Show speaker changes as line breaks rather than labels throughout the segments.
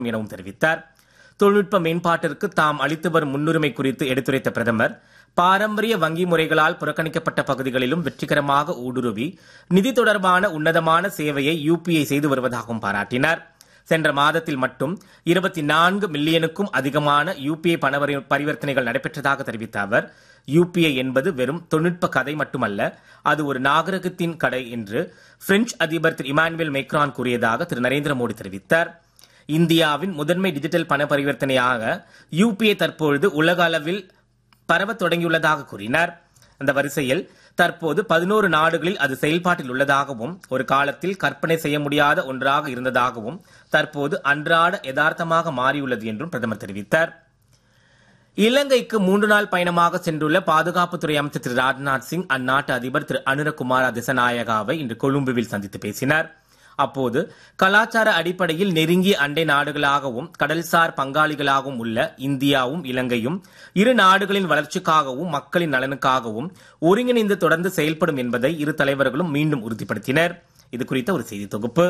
எனவும் தெரிவித்தார் தொழில்நுட்ப மேம்பாட்டிற்கு தாம் அளித்து வரும் முன்னுரிமை குறித்து எடுத்துரைத்த பிரதமர் பாரம்பரிய வங்கி முறைகளால் புறக்கணிக்கப்பட்ட பகுதிகளிலும் வெற்றிகரமாக ஊடுருவி நிதி தொடர்பான உன்னதமான சேவையை யுபிஐ செய்து வருவதாகவும் பாராட்டினார் சென்ற மாதத்தில் மட்டும் இருபத்தி நான்கு மில்லியனுக்கும் அதிகமான யுபிஐ பண பரி- பரிவர்த்தனைகள் நடைபெற்றதாக தெரிவித்த அவர் யுபிஐ என்பது வெறும் தொழில்நுட்ப கதை மட்டுமல்ல அது ஒரு நாகரிகத்தின் கடை என்று பிரெஞ்சு அதிபர் திரு இமானுவேல் மேக்ரான் கூறியதாக திரு நரேந்திர மோடி தெரிவித்தார் இந்தியாவின் முதன்மை டிஜிட்டல் பண பரிவர்த்தனையாக யுபிஐ தற்பொழுது உலக அளவில் பரவத் தொடங்கியுள்ளதாக கூறினார் அந்த வரிசையில் தற்போது பதினோரு நாடுகளில் அது செயல்பாட்டில் உள்ளதாகவும் ஒரு காலத்தில் கற்பனை செய்ய முடியாத ஒன்றாக இருந்ததாகவும் தற்போது அன்றாட யதார்த்தமாக மாறியுள்ளது என்றும் பிரதமர் தெரிவித்தார் இலங்கைக்கு மூன்று நாள் பயணமாக சென்றுள்ள பாதுகாப்புத்துறை அமைச்சர் திரு ராஜ்நாத் சிங் அந்நாட்டு அதிபர் திரு அனுரகுமார திசநாயகாவை இன்று கொழும்புவில் சந்தித்து பேசினார் அப்போது கலாச்சார அடிப்படையில் நெருங்கிய அண்டை நாடுகளாகவும் கடல்சார் பங்காளிகளாகவும் உள்ள இந்தியாவும் இலங்கையும் இரு நாடுகளின் வளர்ச்சிக்காகவும் மக்களின் நலனுக்காகவும் ஒருங்கிணைந்து தொடர்ந்து செயல்படும் என்பதை இரு தலைவர்களும் மீண்டும் உறுதிப்படுத்தினர் இது குறித்த ஒரு செய்தி தொகுப்பு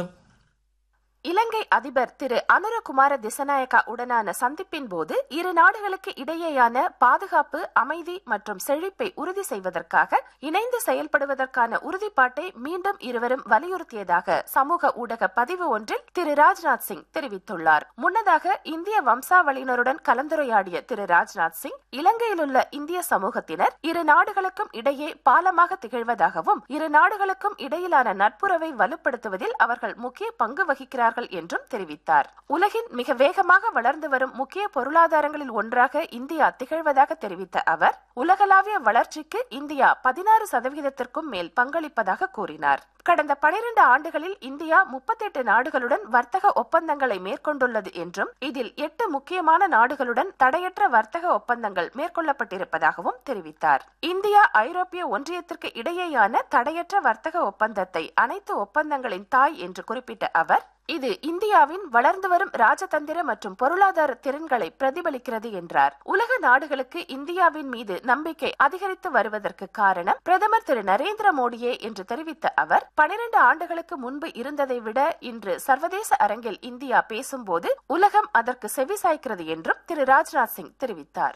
இலங்கை அதிபர் திரு அனுரகுமார திசநாயக்கா உடனான சந்திப்பின் போது இரு நாடுகளுக்கு இடையேயான பாதுகாப்பு அமைதி மற்றும் செழிப்பை உறுதி செய்வதற்காக இணைந்து செயல்படுவதற்கான உறுதிப்பாட்டை மீண்டும் இருவரும் வலியுறுத்தியதாக சமூக ஊடக பதிவு ஒன்றில் திரு ராஜ்நாத் சிங் தெரிவித்துள்ளார் முன்னதாக இந்திய வம்சாவளியினருடன் கலந்துரையாடிய திரு ராஜ்நாத் சிங் இலங்கையில் உள்ள இந்திய சமூகத்தினர் இரு நாடுகளுக்கும் இடையே பாலமாக திகழ்வதாகவும் இரு நாடுகளுக்கும் இடையிலான நட்புறவை வலுப்படுத்துவதில் அவர்கள் முக்கிய பங்கு வகிக்கிறார்கள் என்றும் தெரிவித்தார் உலகின் மிக வேகமாக வளர்ந்து வரும் முக்கிய பொருளாதாரங்களில் ஒன்றாக இந்தியா திகழ்வதாக தெரிவித்த அவர் உலகளாவிய வளர்ச்சிக்கு இந்தியா பதினாறு சதவிகிதத்திற்கும் மேல் பங்களிப்பதாக கூறினார் கடந்த பனிரெண்டு ஆண்டுகளில் இந்தியா முப்பத்தெட்டு நாடுகளுடன் வர்த்தக ஒப்பந்தங்களை மேற்கொண்டுள்ளது என்றும் இதில் எட்டு முக்கியமான நாடுகளுடன் தடையற்ற வர்த்தக ஒப்பந்தங்கள் மேற்கொள்ளப்பட்டிருப்பதாகவும் தெரிவித்தார் இந்தியா ஐரோப்பிய ஒன்றியத்திற்கு இடையேயான தடையற்ற வர்த்தக ஒப்பந்தத்தை அனைத்து ஒப்பந்தங்களின் தாய் என்று குறிப்பிட்ட அவர் இது இந்தியாவின் வளர்ந்து வரும் ராஜதந்திர மற்றும் பொருளாதார திறன்களை பிரதிபலிக்கிறது என்றார் உலக நாடுகளுக்கு இந்தியாவின் மீது நம்பிக்கை அதிகரித்து வருவதற்கு காரணம் பிரதமர் திரு நரேந்திர மோடியே என்று தெரிவித்த அவர் பனிரெண்டு ஆண்டுகளுக்கு முன்பு இருந்ததை விட இன்று சர்வதேச அரங்கில் இந்தியா பேசும்போது உலகம் அதற்கு செவிசாய்க்கிறது என்றும் திரு ராஜ்நாத் சிங் தெரிவித்தார்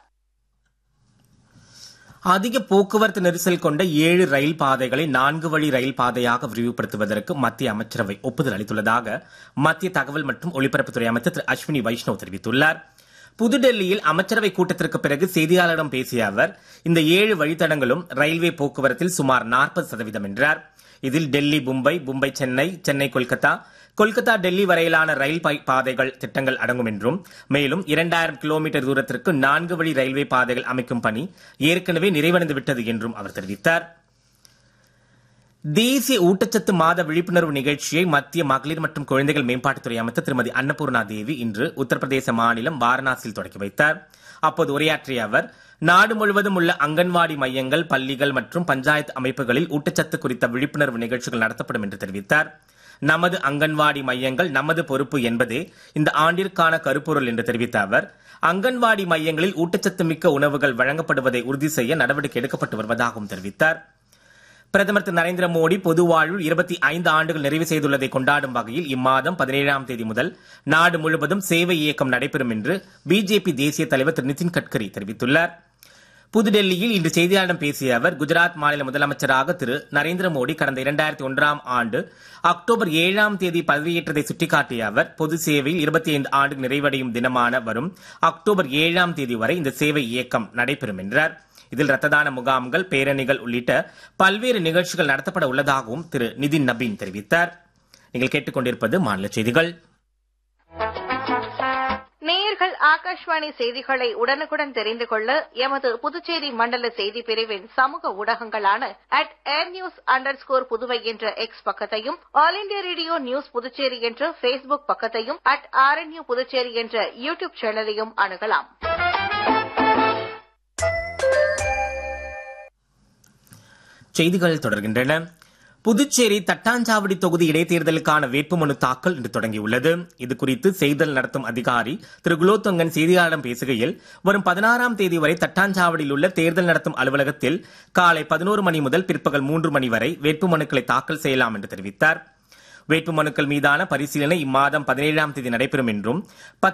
அதிக போக்குவரத்து நெரிசல் கொண்ட ஏழு ரயில் பாதைகளை நான்கு வழி ரயில் பாதையாக விரிவுபடுத்துவதற்கு மத்திய அமைச்சரவை ஒப்புதல் அளித்துள்ளதாக மத்திய தகவல் மற்றும் ஒலிபரப்புத்துறை அமைச்சர் திரு அஸ்வினி வைஷ்ணவ் தெரிவித்துள்ளார் புதுடெல்லியில் அமைச்சரவை கூட்டத்திற்கு பிறகு செய்தியாளரிடம் பேசிய அவர் இந்த ஏழு வழித்தடங்களும் ரயில்வே போக்குவரத்தில் சுமார் நாற்பது சதவீதம் என்றார் இதில் டெல்லி மும்பை மும்பை சென்னை சென்னை கொல்கத்தா கொல்கத்தா டெல்லி வரையிலான ரயில் பை- பாதைகள் திட்டங்கள் அடங்கும் என்றும் மேலும் இரண்டாயிரம் கிலோமீட்டர் தூரத்திற்கு நான்கு வழி ரயில்வே பாதைகள் அமைக்கும் பணி ஏற்கனவே நிறைவடைந்து விட்டது என்றும் அவர் தெரிவித்தார் தேசிய ஊட்டச்சத்து மாத விழிப்புணர்வு நிகழ்ச்சியை மத்திய மகளிர் மற்றும் குழந்தைகள் மேம்பாட்டுத்துறை அமைச்சர் திருமதி அன்னபூர்ணா தேவி இன்று உத்தரப்பிரதேச மாநிலம் வாரணாசியில் தொடங்கி வைத்தார் அப்போது உரையாற்றிய அவர் நாடு முழுவதும் உள்ள அங்கன்வாடி மையங்கள் பள்ளிகள் மற்றும் பஞ்சாயத்து அமைப்புகளில் ஊட்டச்சத்து குறித்த விழிப்புணர்வு நிகழ்ச்சிகள் நடத்தப்படும் என்று தெரிவித்தார் நமது அங்கன்வாடி மையங்கள் நமது பொறுப்பு என்பதே இந்த ஆண்டிற்கான கருப்பொருள் என்று தெரிவித்த அவர் அங்கன்வாடி மையங்களில் ஊட்டச்சத்து மிக்க உணவுகள் வழங்கப்படுவதை உறுதி செய்ய நடவடிக்கை எடுக்கப்பட்டு வருவதாகவும் தெரிவித்தார் பிரதமர் திரு நரேந்திர மோடி பொது வாழ்வில் இருபத்தி ஐந்து ஆண்டுகள் நிறைவு செய்துள்ளதை கொண்டாடும் வகையில் இம்மாதம் பதினேழாம் தேதி முதல் நாடு முழுவதும் சேவை இயக்கம் நடைபெறும் என்று பிஜேபி தேசிய தலைவர் திரு நிதின் கட்கரி தெரிவித்துள்ளார் புதுடெல்லியில் இன்று செய்தியாளர்களிடம் பேசிய அவர் குஜராத் மாநில முதலமைச்சராக திரு நரேந்திர மோடி கடந்த இரண்டாயிரத்தி ஒன்றாம் ஆண்டு அக்டோபர் ஏழாம் தேதி பதவியேற்றதை சுட்டிக்காட்டிய அவர் பொது சேவையில் இருபத்தி ஐந்து ஆண்டு நிறைவடையும் தினமான வரும் அக்டோபர் ஏழாம் தேதி வரை இந்த சேவை இயக்கம் நடைபெறும் என்றார் இதில் ரத்த தான முகாம்கள் பேரணிகள் உள்ளிட்ட பல்வேறு நிகழ்ச்சிகள் நடத்தப்பட உள்ளதாகவும் திரு நிதின் நபீன் தெரிவித்தார் நீங்கள் கேட்டுக்கொண்டிருப்பது மாநில செய்திகள்
நேயர்கள் ஆகாஷ்வாணி செய்திகளை உடனுக்குடன் தெரிந்து கொள்ள எமது புதுச்சேரி மண்டல செய்தி பிரிவின் சமூக ஊடகங்களான at air news under score Puduvai என்ற எக்ஸ் பக்கத்தையும் all India radio news Puducherry என்ற ஃபேஸ்புக் பக்கத்தையும் அட் ஆர்என்யூ புதுச்சேரி என்ற யூ டியூப் சேனலையும் அணுகலாம்
செய்திகள் தொடர்கின்றன புதுச்சேரி தட்டாஞ்சாவடி தொகுதி இடைத்தேர்தலுக்கான வேட்புமனு தாக்கல் இன்று தொடங்கியுள்ளது இது குறித்து செய்தல் நடத்தும் அதிகாரி திரு குலோத்தங்கன் செய்தியாளரிடம் பேசுகையில் வரும் பதினாறாம் தேதி வரை தட்டாஞ்சாவடியில் உள்ள தேர்தல் நடத்தும் அலுவலகத்தில் காலை பதினோரு மணி முதல் பிற்பகல் மூன்று மணி வரை வேட்புமனுக்களை தாக்கல் செய்யலாம் என்று தெரிவித்தார் வேட்புமனுக்கள் மீதான பரிசீலனை இம்மாதம் பதினேழாம் தேதி நடைபெறும் என்றும்